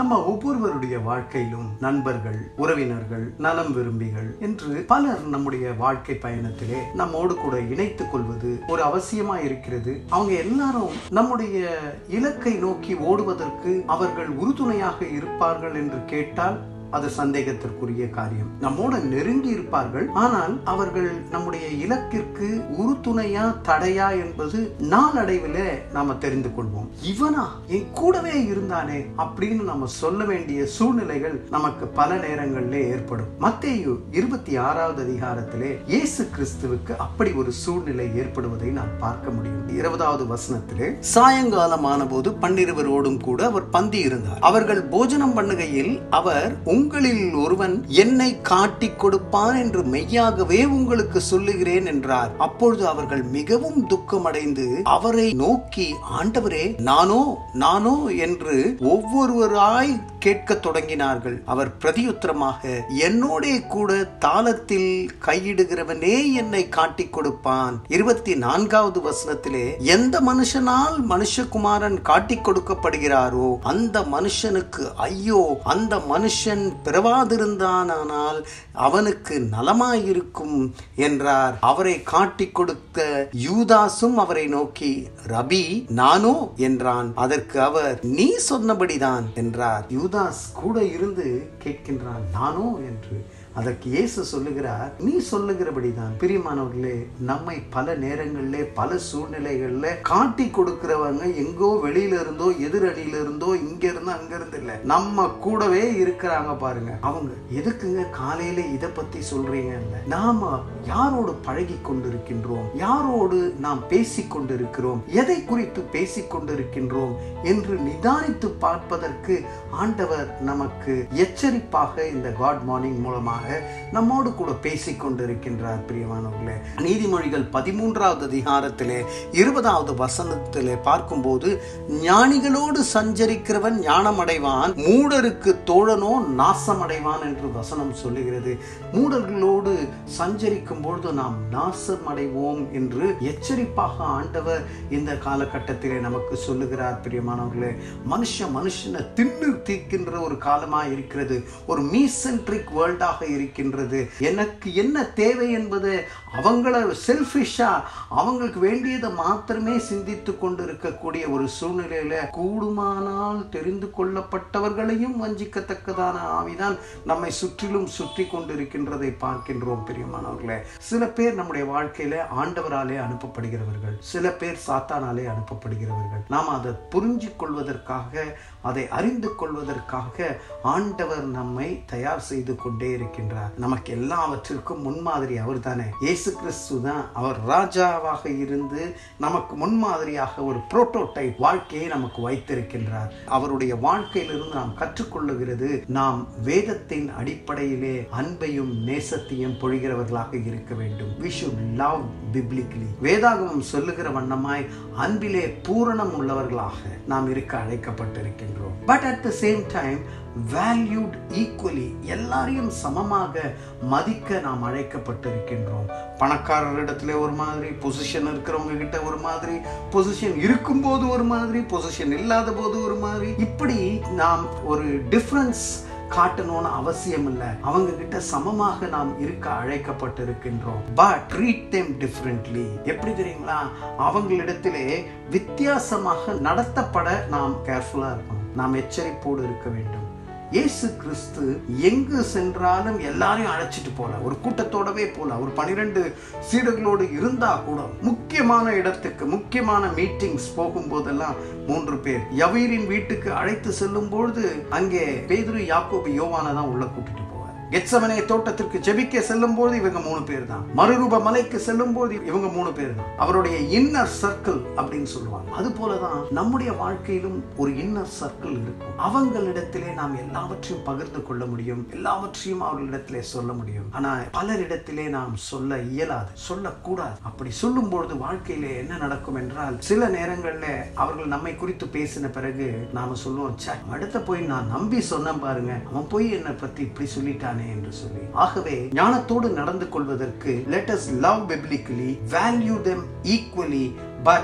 நம்ம ஒவ்வொருவருடைய வாழ்க்கையிலும் நண்பர்கள் உறவினர்கள் நலம் விரும்பிகள் என்று பலர் நம்முடைய வாழ்க்கை பயணத்திலே நம்மோடு கூட இணைத்துக் கொள்வது ஒரு அவசியமா இருக்கிறது அவங்க எல்லாரும் நம்முடைய இலக்கை நோக்கி ஓடுவதற்கு அவர்கள் உறுதுணையாக இருப்பார்கள் என்று கேட்டால் அது சந்தேகத்திற்குரிய காரியம் நம்மோட நெருங்கி இருப்பார்கள் ஆனால் அவர்கள் நம்முடைய இலக்கிற்கு உறுதுணையா தடையா என்பது நாளடைவில் நாம தெரிந்து கொள்வோம் இவனா என் கூடவே இருந்தானே அப்படின்னு நம்ம சொல்ல வேண்டிய சூழ்நிலைகள் நமக்கு பல நேரங்களிலே ஏற்படும் மத்தேயு இருபத்தி ஆறாவது அதிகாரத்திலே இயேசு கிறிஸ்துவுக்கு அப்படி ஒரு சூழ்நிலை ஏற்படுவதை நாம் பார்க்க முடியும் இருபதாவது வசனத்திலே சாயங்காலமான போது பன்னிருவரோடும் கூட அவர் பந்தி இருந்தார் அவர்கள் போஜனம் பண்ணுகையில் அவர் உங்களில் ஒருவன் என்னை காட்டிக் கொடுப்பான் என்று மெய்யாகவே உங்களுக்கு சொல்லுகிறேன் என்றார் அப்பொழுது அவர்கள் மிகவும் துக்கமடைந்து அவரை நோக்கி ஆண்டவரே நானோ நானோ என்று ஒவ்வொருவராய் கேட்கத் தொடங்கினார்கள் அவர் பிரதியுத்தரமாக என்னோடே கூட தாளத்தில் கையிடுகிறவனே என்னை காட்டிக் கொடுப்பான் இருபத்தி நான்காவது வசனத்திலே எந்த மனுஷனால் மனுஷகுமாரன் காட்டிக் கொடுக்கப்படுகிறாரோ அந்த மனுஷனுக்கு ஐயோ அந்த மனுஷன் பிறவாதிருந்தானால் அவனுக்கு நலமாயிருக்கும் என்றார் அவரை காட்டிக் கொடுத்த யூதாசும் அவரை நோக்கி ரபி நானோ என்றான் அதற்கு அவர் நீ சொன்னபடிதான் என்றார் யூதாஸ் கூட இருந்து கேட்கின்றான் நானோ என்று அதற்கு இயேசு சொல்லுகிறார் நீ சொல்லுகிறபடிதான் பிரியமானவர்களே நம்மை பல நேரங்களிலே பல சூழ்நிலைகள்ல காட்டி கொடுக்கிறவங்க எங்கோ வெளியில இருந்தோ எதிரணியில இருந்தோ இங்க இருந்து அங்க இருந்து இல்ல நம்ம கூடவே இருக்கிறாங்க பாருங்க அவங்க எதுக்குங்க காலையில இத பத்தி சொல்றீங்க நாம யாரோடு பழகி கொண்டிருக்கின்றோம் யாரோடு நாம் பேசிக் கொண்டிருக்கிறோம் எதை குறித்து பேசிக் கொண்டிருக்கின்றோம் என்று நிதானித்து பார்ப்பதற்கு ஆண்டவர் நமக்கு எச்சரிப்பாக இந்த காட் மார்னிங் மூலமாக நம்மோடு கூட பேசிக் கொண்டிருக்கின்றார் பிரியமானவர்களே நீதிமொழிகள் பதிமூன்றாவது அதிகாரத்திலே இருபதாவது வசனத்திலே பார்க்கும்போது ஞானிகளோடு சஞ்சரிக்கிறவன் ஞானம் அடைவான் மூடருக்கு தோழனோ நாசம் அடைவான் என்று வசனம் சொல்லுகிறது மூடர்களோடு சஞ்சரிக்கும் பொழுது நாம் நாசம் அடைவோம் என்று எச்சரிப்பாக ஆண்டவர் இந்த காலகட்டத்திலே நமக்கு சொல்லுகிறார் பிரியமானவர்களே மனுஷ மனுஷனை தின்னு தீர்க்கின்ற ஒரு காலமா இருக்கிறது ஒரு மீசென்ட்ரிக் வேர்ல்டாக இருக்கின்றது எனக்கு என்ன தேவை என்பது அவங்கள செல்ஃபிஷா அவங்களுக்கு வேண்டியதை மாத்திரமே சிந்தித்து கொண்டு இருக்கக்கூடிய ஒரு சூழ்நிலையில கூடுமானால் தெரிந்து கொள்ளப்பட்டவர்களையும் வஞ்சிக்கத்தக்கதான ஆவிதான் நம்மை சுற்றிலும் சுற்றி கொண்டிருக்கின்றதை பார்க்கின்றோம் பிரியமானவர்களே சில பேர் நம்முடைய வாழ்க்கையில ஆண்டவராலே அனுப்பப்படுகிறவர்கள் சில பேர் சாத்தானாலே அனுப்பப்படுகிறவர்கள் நாம் அதை புரிஞ்சு கொள்வதற்காக அதை அறிந்து கொள்வதற்காக ஆண்டவர் நம்மை தயார் செய்து கொண்டே இருக்கின்றார் நமக்கு எல்லாவற்றிற்கும் முன்மாதிரி அவர் தானே இயேசு கிறிஸ்து தான் அவர் ராஜாவாக இருந்து நமக்கு முன்மாதிரியாக ஒரு புரோட்டோடைப் வாழ்க்கையை நமக்கு வைத்திருக்கின்றார் அவருடைய வாழ்க்கையிலிருந்து நாம் கற்றுக்கொள்ளுகிறது நாம் வேதத்தின் அடிப்படையிலே அன்பையும் நேசத்தையும் பொழிகிறவர்களாக இருக்க வேண்டும் வி ஷுட் லவ் பிப்ளிக்லி வேதாகமம் சொல்லுகிற வண்ணமாய் அன்பிலே பூரணம் உள்ளவர்களாக நாம் இருக்க அழைக்கப்பட்டிருக்கின்றோம் but at the same time valued equally எல்லாரையும் சமமாக மதிக்க நாம் அழைக்கப்பட்டிருக்கின்றோம் பணக்காரரிடத்துல ஒரு மாதிரி பொசிஷன் இருக்கிறவங்க கிட்ட ஒரு மாதிரி பொசிஷன் இருக்கும்போது ஒரு மாதிரி பொசிஷன் இல்லாத போது ஒரு மாதிரி இப்படி நாம் ஒரு டிஃப்ரென்ஸ் காட்டணும்னு அவசியம் இல்லை அவங்க கிட்ட சமமாக நாம் இருக்க அழைக்கப்பட்டிருக்கின்றோம் பட் ட்ரீட் தெம் டிஃப்ரெண்ட்லி எப்படி தெரியுங்களா அவங்களிடத்திலே வித்தியாசமாக நடத்தப்பட நாம் கேர்ஃபுல்லா இருக்கணும் நாம் எச்சரிப்போடு இருக்க வேண்டும் இயேசு கிறிஸ்து எங்கு சென்றாலும் எல்லாரையும் அழைச்சிட்டு போல ஒரு கூட்டத்தோடவே போல ஒரு பனிரெண்டு சீடர்களோடு இருந்தா கூட முக்கியமான இடத்துக்கு முக்கியமான மீட்டிங்ஸ் போகும்போதெல்லாம் மூன்று பேர் யவீரின் வீட்டுக்கு அழைத்து செல்லும் பொழுது அங்கே பேதுரு யாக்கோபு யோவான தான் உள்ள கூட்டிட்டு போவார் கெட்சமனே தோட்டத்திற்கு ஜெபிக்க செல்லும் போது இவங்க மூணு பேர் தான் மறுரூப மலைக்கு செல்லும் போது இவங்க மூணு பேர் தான் அவருடைய இன்னர் சர்க்கிள் அப்படின்னு சொல்லுவாங்க அது போலதான் நம்முடைய வாழ்க்கையிலும் ஒரு இன்னர் சர்க்கிள் இருக்கும் அவங்களிடத்திலே நாம் எல்லாவற்றையும் பகிர்ந்து கொள்ள முடியும் எல்லாவற்றையும் அவர்களிடத்திலே சொல்ல முடியும் ஆனா பலரிடத்திலே நாம் சொல்ல இயலாது சொல்லக்கூடாது அப்படி சொல்லும் பொழுது வாழ்க்கையிலே என்ன நடக்கும் என்றால் சில நேரங்கள்ல அவர்கள் நம்மை குறித்து பேசின பிறகு நாம சொல்லுவோம் "ச்சே, அடுத்த போய் நான் நம்பி சொன்னேன் பாருங்க அவன் போய் என்னை பத்தி இப்படி சொல்லிட்டானே என்று சொல்லி ஆகவே ஞானத்தோடு நடந்து கொள்வதற்கு let us love biblically value them equally but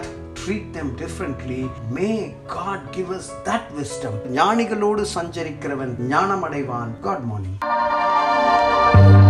treat them differently may God give us that wisdom ஞானிகளோடு சஞ்சரிக்கிறவன் ஞானம் அடைவான் காட் மார்னிங்